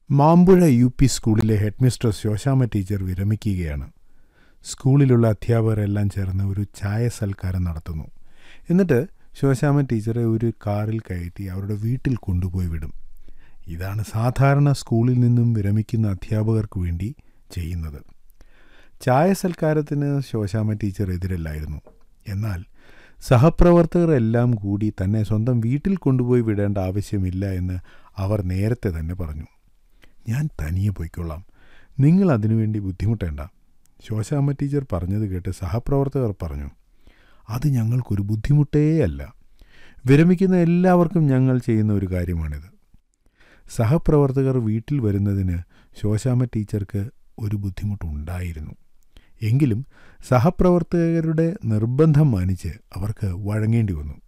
Mampuzha U P സ്കൂളിലെ headmistress Shoshama teacher വിരമിക്കുകയാണ് സ്കൂളിലുള്ള അധ്യാപകരെല്ലാം ചേർന്ന് ഒരു ചായ സൽക്കാരം നടത്തുന്നു എന്നിട്ട് ശോശാമ ടീച്ചറെ ഒരു കാറിൽ കയറ്റി അവരുടെ വീട്ടിൽ കൊണ്ടുപോയി വിടും ഇതാണ് സാധാരണ സ്കൂളിൽ നിന്നും വിരമിക്കുന്ന അധ്യാപകർക്ക് വേണ്ടി ചെയ്യുന്നത് ചായ സൽക്കാരത്തിന് ശോശാമ ടീച്ചർ എതിരല്ലായിരുന്നു എന്നാൽ സഹപ്രവർത്തകർ എല്ലാം കൂടി തന്നെ സ്വന്തം വീട്ടിൽ കൊണ്ടുപോയി വിടേണ്ട ആവശ്യമില്ല എന്ന് അവർ നേരത്തെ തന്നെ പറഞ്ഞു ഞാൻ തനിയെ പോയിക്കൊള്ളാം നിങ്ങൾ അതിനുവേണ്ടി ബുദ്ധിമുട്ടേണ്ട ശോശാമ്മ ടീച്ചർ പറഞ്ഞത് കേട്ട് സഹപ്രവർത്തകർ പറഞ്ഞു അത് ഞങ്ങൾക്കൊരു ബുദ്ധിമുട്ടേ അല്ല വിരമിക്കുന്ന എല്ലാവർക്കും ഞങ്ങൾ ചെയ്യുന്ന ഒരു കാര്യമാണിത് സഹപ്രവർത്തകർ വീട്ടിൽ വരുന്നതിന് ശോശാമ്മ ടീച്ചർക്ക് ഒരു ബുദ്ധിമുട്ടുണ്ടായിരുന്നു എങ്കിലും സഹപ്രവർത്തകരുടെ നിർബന്ധം മാനിച്ച് അവർക്ക് വഴങ്ങേണ്ടി വന്നു